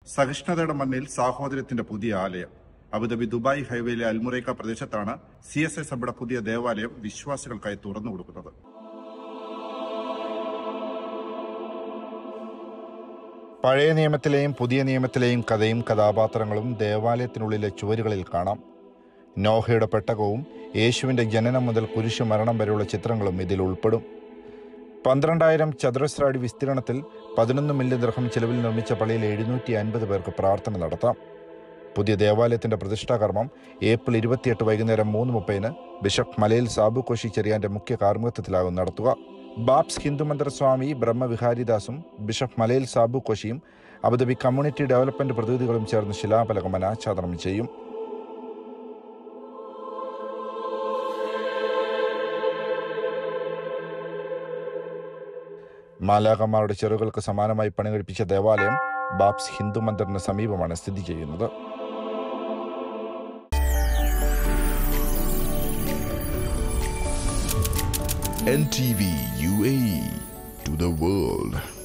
സഹിഷ്ണുതയുടെ മണ്ണിൽ സാഹോദര്യത്തിന്റെ പുതിയ ആലയം അബുദാബി ദുബായ് ഹൈവേയിലെ അൽമുറൈക്ക പ്രദേശത്താണ് സി എസ് ഐ സഭയുടെ പുതിയ ദേവാലയം വിശ്വാസികൾക്കായി തുറന്നു കൊടുക്കുന്നത് പഴയ നിയമത്തിലെയും പുതിയ നിയമത്തിലെയും കഥയും കഥാപാത്രങ്ങളും ദേവാലയത്തിനുള്ളിലെ ചുവരുകളിൽ കാണാം നോഹയുടെ പെട്ടകവും യേശുവിന്റെ ജനനം മുതൽ കുരിശു മരണം വരെയുള്ള ചിത്രങ്ങളും ഇതിൽ ഉൾപ്പെടും പന്ത്രണ്ടായിരം ചതുരശ്ര അടി വിസ്തീർണത്തിൽ പതിനൊന്ന് മില്യൺ ദർഹം ചെലവിൽ നിർമ്മിച്ച പള്ളിയിൽ എഴുന്നൂറ്റി അൻപത് പേർക്ക് പ്രാർത്ഥന നടത്താം പുതിയ ദേവാലയത്തിന്റെ പ്രതിഷ്ഠാകർമ്മം ഏപ്രിൽ ഇരുപത്തിയെട്ട് വൈകുന്നേരം മൂന്ന് മുപ്പതിന് ബിഷപ്പ് മലയിൽ സാബു കോശി ചെറിയാന്റെ മുഖ്യ കാർമ്മികത്വത്തിലാകും നടത്തുക ബാബ്സ് ഹിന്ദുമന്ദിർ സ്വാമി ബ്രഹ്മവിഹാരിദാസും ബിഷപ്പ് മലയിൽ സാബു കോശിയും അബുദാബി കമ്മ്യൂണിറ്റി ഡെവലപ്മെന്റ് പ്രതിനിധികളും ചേർന്ന് ശിലാഫലകം അനാച്ഛാദനം ചെയ്യും മാലാകന്മാരുടെ ചെറുകൾക്ക് സമാനമായി പണികഴിപ്പിച്ച ദേവാലയം ബാബ്സ് ഹിന്ദു മന്ദിറിന് സമീപമാണ് സ്ഥിതി ചെയ്യുന്നത് NTV UAE to the world.